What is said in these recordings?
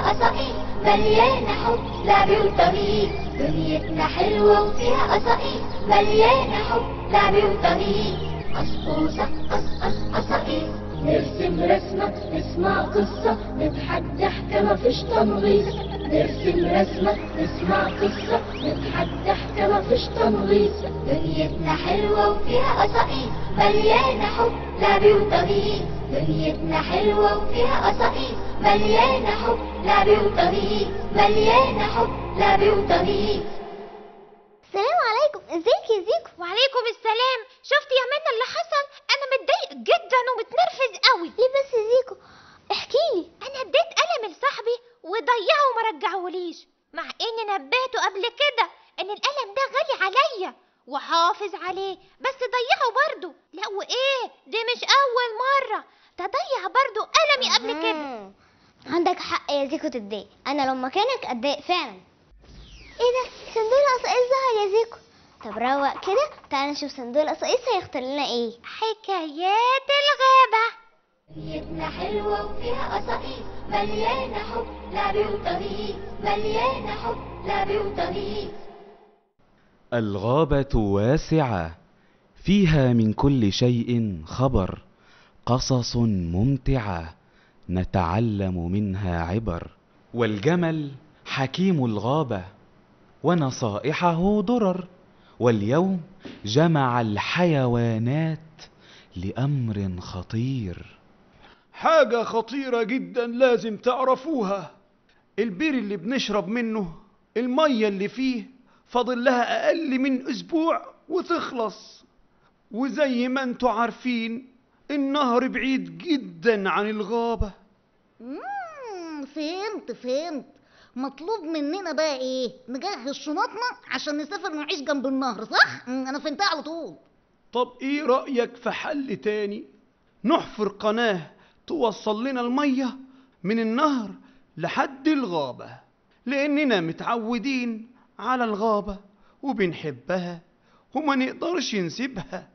قصائد مليانة حب لعب وطريق دنيتنا حلوة وفيها قصائد مليانة حب لعب وطريق قصقوصة قصقص قصائد نرسم رسمة نسمع قصة نضحك ضحكة مفيش تنغيص نرسم رسمة نسمع قصة نضحك ضحكة مفيش تنغيص دنيتنا حلوة وفيها قصائد مليانة حب لعب وطريق دنيتنا حلوة وفيها قصائد مليانة حب لعب وطريق مليانة حب لعب وطريق السلام عليكم ازيك يا زيكو وعليكم السلام شفت يا منى اللي حصل انا متضايق جدا ومتنرفز قوي ليه بس يا زيكو احكيلي انا اديت قلم لصاحبي وضيعه وما رجعهوليش مع اني نبهته قبل كده ان القلم ده غالي عليا وحافظ عليه بس ضيعه برضه لا وايه دي مش اول مره ده ضيع برضه قلمي قبل كده مم. عندك حق يا زيكو تتضايق انا لو مكانك اتضايق فعلا ايه ده صندوق القصايص ظهر يا زيكو طب روق كده تعالى نشوف صندوق القصايص هيختار لنا ايه حكايات الغابه دنيتنا حلوة وفيها قصائد مليانة حب لعب وطريق مليانة حب لعب وطريق الغابة واسعة فيها من كل شيء خبر قصص ممتعة نتعلم منها عبر والجمل حكيم الغابة ونصائحه درر واليوم جمع الحيوانات لأمر خطير حاجة خطيرة جدا لازم تعرفوها البير اللي بنشرب منه المية اللي فيه فاضل لها أقل من أسبوع وتخلص وزي ما انتوا عارفين النهر بعيد جدا عن الغابة مم، فهمت فهمت مطلوب مننا بقى ايه نجهز شنطنا عشان نسافر نعيش جنب النهر صح مم، انا فهمتها على طول طب ايه رأيك في حل تاني نحفر قناة توصل لنا المية من النهر لحد الغابة لأننا متعودين على الغابة وبنحبها وما نقدرش نسيبها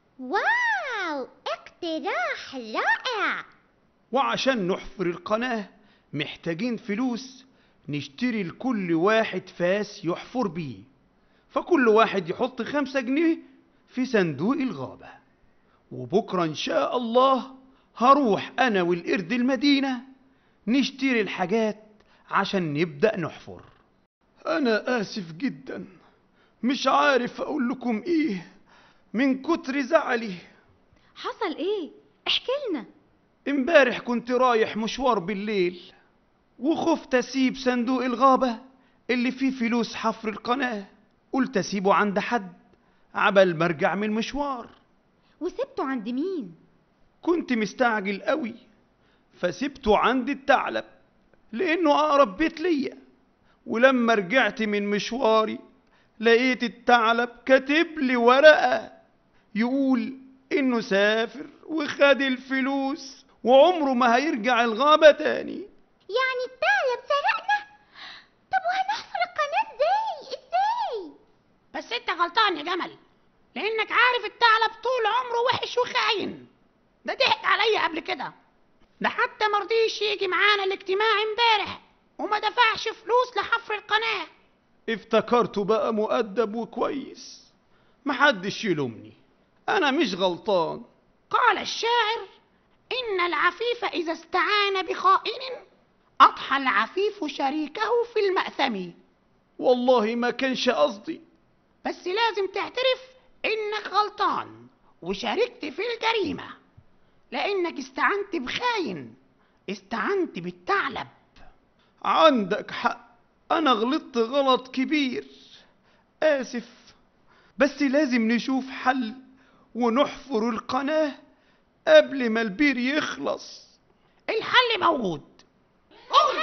واو اقتراح رائع وعشان نحفر القناة محتاجين فلوس نشتري لكل واحد فاس يحفر بيه فكل واحد يحط خمسة جنيه في صندوق الغابة وبكرة إن شاء الله هروح أنا والقرد المدينة نشتري الحاجات عشان نبدأ نحفر أنا آسف جدا مش عارف أقول لكم إيه من كتر زعلي حصل ايه احكي لنا امبارح كنت رايح مشوار بالليل وخفت اسيب صندوق الغابة اللي فيه فلوس حفر القناة قلت اسيبه عند حد عبل ما ارجع من المشوار وسبته عند مين كنت مستعجل قوي فسبته عند الثعلب لانه اقرب بيت ليا ولما رجعت من مشواري لقيت الثعلب كاتب لي ورقة يقول انه سافر وخد الفلوس وعمره ما هيرجع الغابة تاني يعني الثعلب سرقنا طب وهنحفر القناة ازاي ازاي بس انت غلطان يا جمل لانك عارف الثعلب طول عمره وحش وخاين ده ضحك عليا قبل كده ده حتى مرضيش يجي معانا الاجتماع امبارح وما دفعش فلوس لحفر القناة افتكرته بقى مؤدب وكويس محدش يلومني انا مش غلطان قال الشاعر إن العفيف إذا استعان بخائن أضحى العفيف شريكه في المأثم والله ما كانش قصدي بس لازم تعترف إنك غلطان وشاركت في الجريمة لأنك استعنت بخاين استعنت بالثعلب عندك حق انا غلطت غلط كبير اسف بس لازم نشوف حل ونحفر القناة قبل ما البير يخلص الحل موجود قول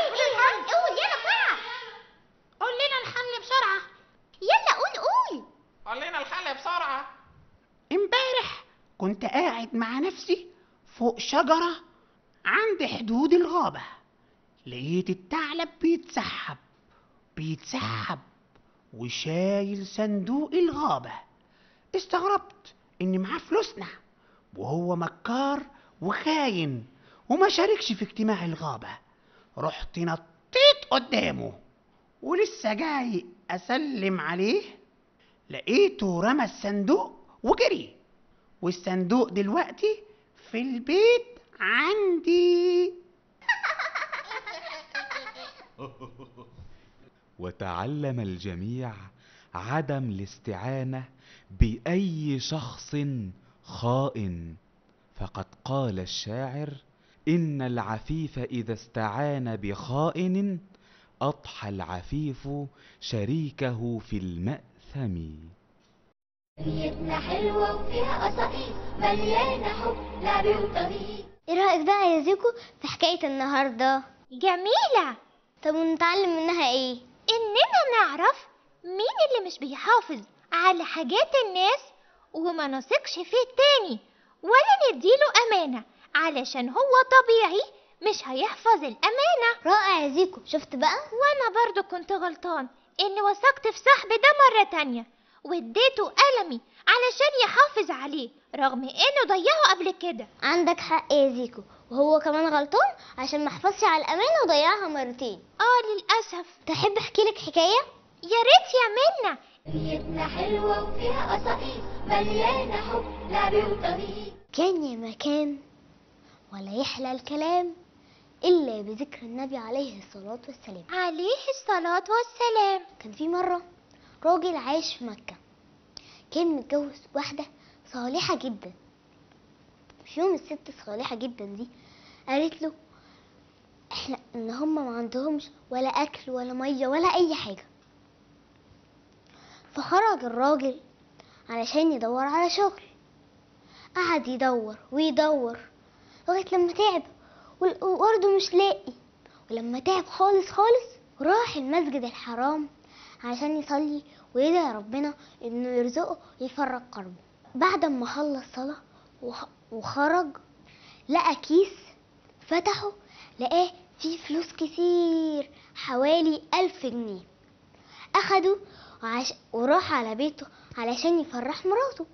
قول يلا بسرعة قول لنا الحل بسرعة يلا قول قول قول لنا الحل بسرعة امبارح كنت قاعد مع نفسي فوق شجرة عند حدود الغابة لقيت الثعلب بيتسحب بيتسحب وشايل صندوق الغابة استغربت إن معاه فلوسنا وهو مكار وخاين وما شاركش في اجتماع الغابة رحت نطيت قدامه ولسه جاي اسلم عليه لقيته رمى الصندوق وجري والصندوق دلوقتي في البيت عندي وتعلم الجميع عدم الاستعانة بأي شخص خائن فقد قال الشاعر إن العفيف إذا استعان بخائن أضحى العفيف شريكه في المأثم دنيتنا حلوة وفيها قصائد مليانة حب لعب وطريق ايه رأيك بقى يا زيكو في حكاية النهاردة جميلة طب ونتعلم منها ايه إننا نعرف مين اللي مش بيحافظ على حاجات الناس وما نثقش فيه التاني ولا نديله أمانة علشان هو طبيعي مش هيحفظ الأمانة رائع يا زيكو شفت بقى وأنا برضو كنت غلطان إني وثقت في صاحبي ده مرة تانية واديته قلمي علشان يحافظ عليه رغم إنه ضيعه قبل كده عندك حق يا زيكو وهو كمان غلطان عشان ما حفظش على الأمانة وضيعها مرتين آه للأسف تحب احكي لك حكاية يا ريت يا منى دنيتنا حلوة وفيها قصائد مليانة حب لعب وطريق كان يا مكان ولا يحلى الكلام إلا بذكر النبي عليه الصلاة والسلام عليه الصلاة والسلام كان في مرة راجل عايش في مكة كان متجوز واحدة صالحة جدا في يوم الست الصالحة جدا دي قالت له احنا ان هما ما عندهمش ولا اكل ولا مية ولا اي حاجة فخرج الراجل علشان يدور على شغل قعد يدور ويدور لغاية لما تعب وال- وبرضه مش لاقي ولما تعب خالص خالص راح المسجد الحرام عشان يصلي ويدعي ربنا انه يرزقه يفرج كربه بعد ما خلص صلاة وخ- وخرج لقى كيس فتحه لقاه فيه فلوس كتير حوالي ألف جنيه أخده وعش... وراح على بيته علشان يفرح مراته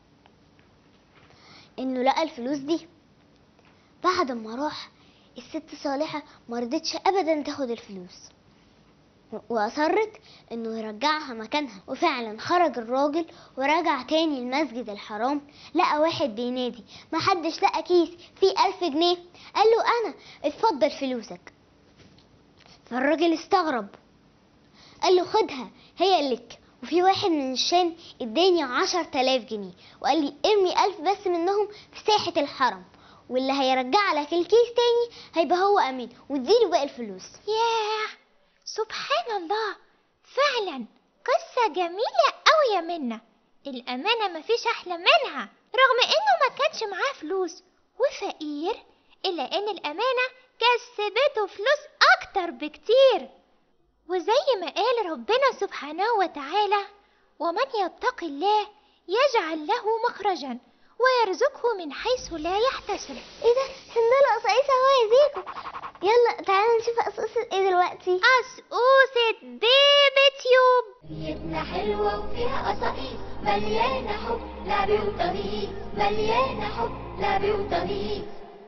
إنه لقى الفلوس دي بعد ما راح الست صالحة مرضتش أبدا تاخد الفلوس وأصرت إنه يرجعها مكانها وفعلا خرج الراجل ورجع تاني المسجد الحرام لقى واحد بينادي محدش لقى كيس فيه ألف جنيه قال له أنا اتفضل فلوسك فالراجل استغرب قال له خدها هي لك وفي واحد من الشام اداني عشر تلاف جنيه وقال لي ارمي ألف بس منهم في ساحة الحرم واللي هيرجع لك الكيس تاني هيبقى هو أمين واديله باقي الفلوس ياه سبحان الله فعلا قصة جميلة أوي يا منى الأمانة مفيش أحلى منها رغم إنه ما كانش معاه فلوس وفقير إلا إن الأمانة كسبته فلوس أكتر بكتير وزي ما قال ربنا سبحانه وتعالى ومن يتق الله يجعل له مخرجا ويرزقه من حيث لا يحتسب ايه ده سندال قصايصة اهو يا زيكو يلا تعالى نشوف قصاصة ايه دلوقتي قصقوسة بيبي تيوب دنيتنا حلوة وفيها قصائد مليانة حب لعب وطريق مليانة حب لعب وطريق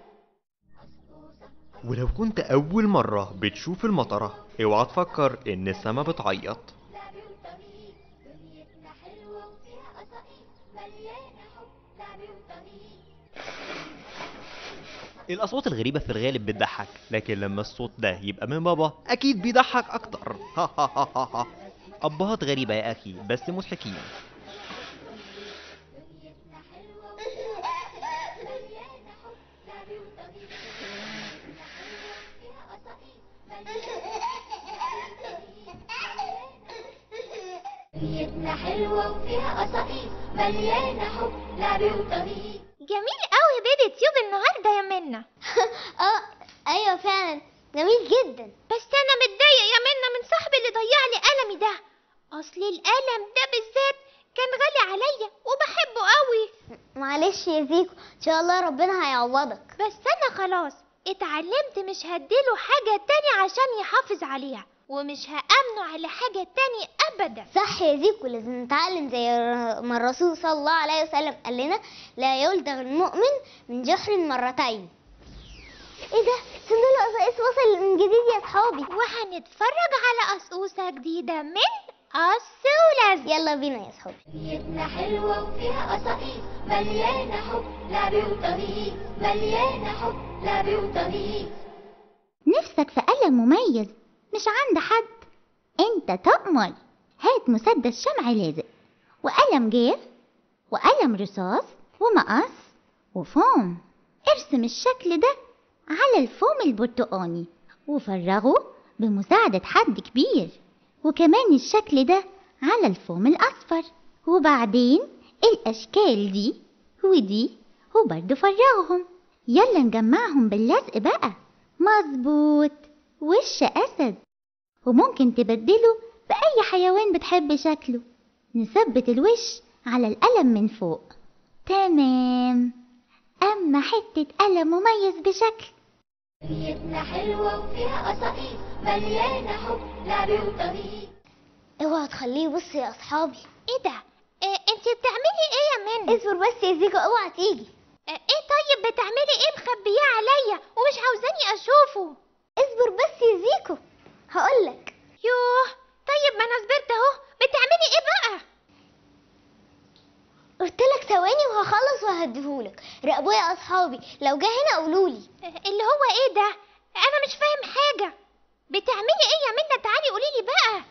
ولو كنت أول مرة بتشوف المطرة اوعى تفكر إن السما بتعيط لعب وطريق دنيتنا حلوة وفيها قصائد مليانة حب لعب وطريق الأصوات الغريبة في الغالب بتضحك لكن لما الصوت ده يبقى من بابا أكيد بيضحك أكتر أبهات غريبة يا أخي بس مضحكين دنيتنا حلوة وفيها قصائد مليانة حب لعب وطريق جميل قوي بيبي تيوب النهارده يا منى اه ايوه فعلا جميل جدا بس انا متضايق يا منى من صاحبي اللي ضيع لي قلمي ده اصل القلم ده بالذات كان غالي عليا وبحبه قوي معلش يا زيكو ان شاء الله ربنا هيعوضك بس انا خلاص اتعلمت مش هديله حاجة تانية عشان يحافظ عليها ومش هأمنه على حاجة تانية أبدا صح يا زيكو لازم نتعلم زي ما الرسول صلى الله عليه وسلم قال لنا لا يلدغ المؤمن من جحر مرتين ايه ده صندوق القصايص وصل من جديد يا صحابي وهنتفرج على قصقوصة جديدة من قص ولزق يلا بينا يا صحابي دنيتنا حلوة وفيها قصائص مليانة حب لعب وطريق مليانة حب لعب وطريق نفسك في قلم مميز مش عند حد انت تأمر هات مسدس شمع لازق وقلم جاف وقلم رصاص ومقص وفوم ارسم الشكل ده على الفوم البرتقاني وفرغه بمساعدة حد كبير وكمان الشكل ده على الفوم الأصفر وبعدين الأشكال دي ودي وبرضه فرغهم يلا نجمعهم باللزق بقى مظبوط وش أسد وممكن تبدله بأي حيوان بتحب شكله نثبت الوش على القلم من فوق تمام أما حتة قلم مميز بشكل دنيتنا حلوة وفيها قصائص مليانة حب لعب وطريق اوعى تخليه يبص يا اصحابي ايه ده إيه انت بتعملي ايه يا منى اصبر بس يا زيكو اوعى تيجي إيه ايه طيب بتعملي ايه مخبياه عليا ومش عاوزاني اشوفه اصبر بس يا زيكو هقولك يوه طيب ما انا صبرت اهو بتعملي ايه بقى قلت لك ثواني وهخلص وهديهولك راقبوا يا اصحابي لو جه هنا قولولي إيه اللي هو ايه ده انا مش فاهم حاجه بتعملي ايه يا منى تعالي قوليلي بقى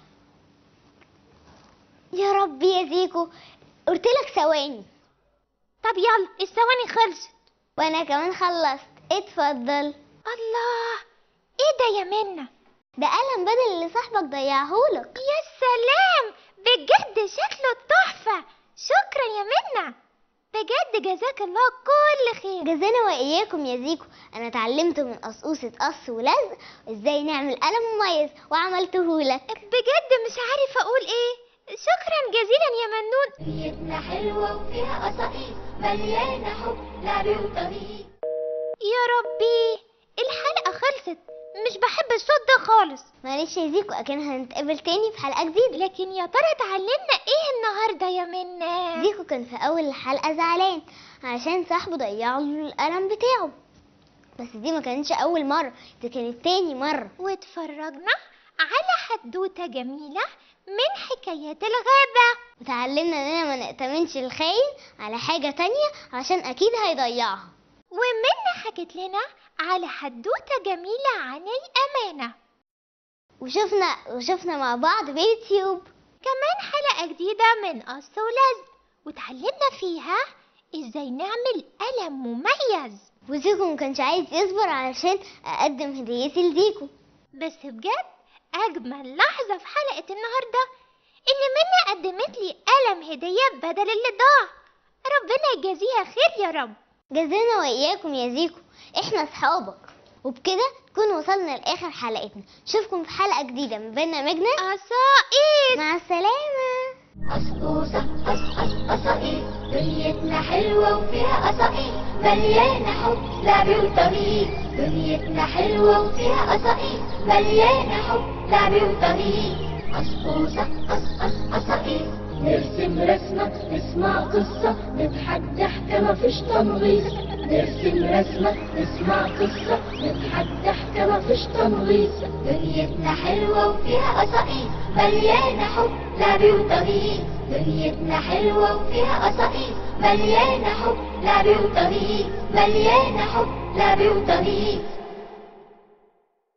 يا ربي يا زيكو قلت لك ثواني طب يلا الثواني خلصت وانا كمان خلصت اتفضل الله ايه ده يا منى ده قلم بدل اللي صاحبك ضيعهولك يا سلام بجد شكله تحفه شكرا يا منى بجد جزاك الله كل خير جزانا واياكم يا زيكو انا اتعلمت من قصقوصة قص ولزق ازاي نعمل قلم مميز وعملتهولك بجد مش عارفه اقول ايه شكرا جزيلا يا منون دنيتنا حلوة وفيها قصائص مليانة حب لعب وطريق يا ربي الحلقه خلصت مش بحب الصوت ده خالص معلش يا زيكو اكن هنتقابل تاني في حلقة جديدة لكن يا ترى اتعلمنا ايه النهارده يا منى زيكو كان في اول الحلقة زعلان عشان صاحبه ضيع له القلم بتاعه بس دي ما كانتش اول مرة دي كانت تاني مرة واتفرجنا على حدوته جميله من حكايات الغابه وتعلمنا اننا ما نأتمنش الخاين على حاجة تانية عشان اكيد هيضيعها ومنى حكت لنا على حدوته جميله عن الامانه وشفنا وشفنا مع بعض بيوتيوب كمان حلقة جديدة من قص ولزق وتعلمنا فيها ازاي نعمل قلم مميز وزيكو ما كانش عايز يصبر علشان اقدم هديتي لزيكو بس بجد أجمل لحظة في حلقة النهاردة إن منى قدمت لي قلم هدية بدل اللي ضاع ربنا يجازيها خير يا رب جزانا واياكم يا زيكو احنا اصحابك وبكده نكون وصلنا لاخر حلقتنا نشوفكم في حلقة جديدة من برنامجنا قصائد مع السلامة قصقوصة قص قص قصائص دنيتنا حلوة وفيها قصائص مليانة حب لعب وطريق دنيتنا حلوة وفيها قصائص مليانة حب لعب وطريق قصقوصة قص قص قصائص نرسم رسمة نسمع قصة نضحك ضحكة مفيش تنغيص نرسم رسمة نسمع قصة نضحك ضحكة مفيش تنغيص دنيتنا حلوة وفيها قصائص مليانة حب لعب وطريق دنيتنا حلوة وفيها قصائص مليانة حب لعب وطريق مليانة حب لعب وطريق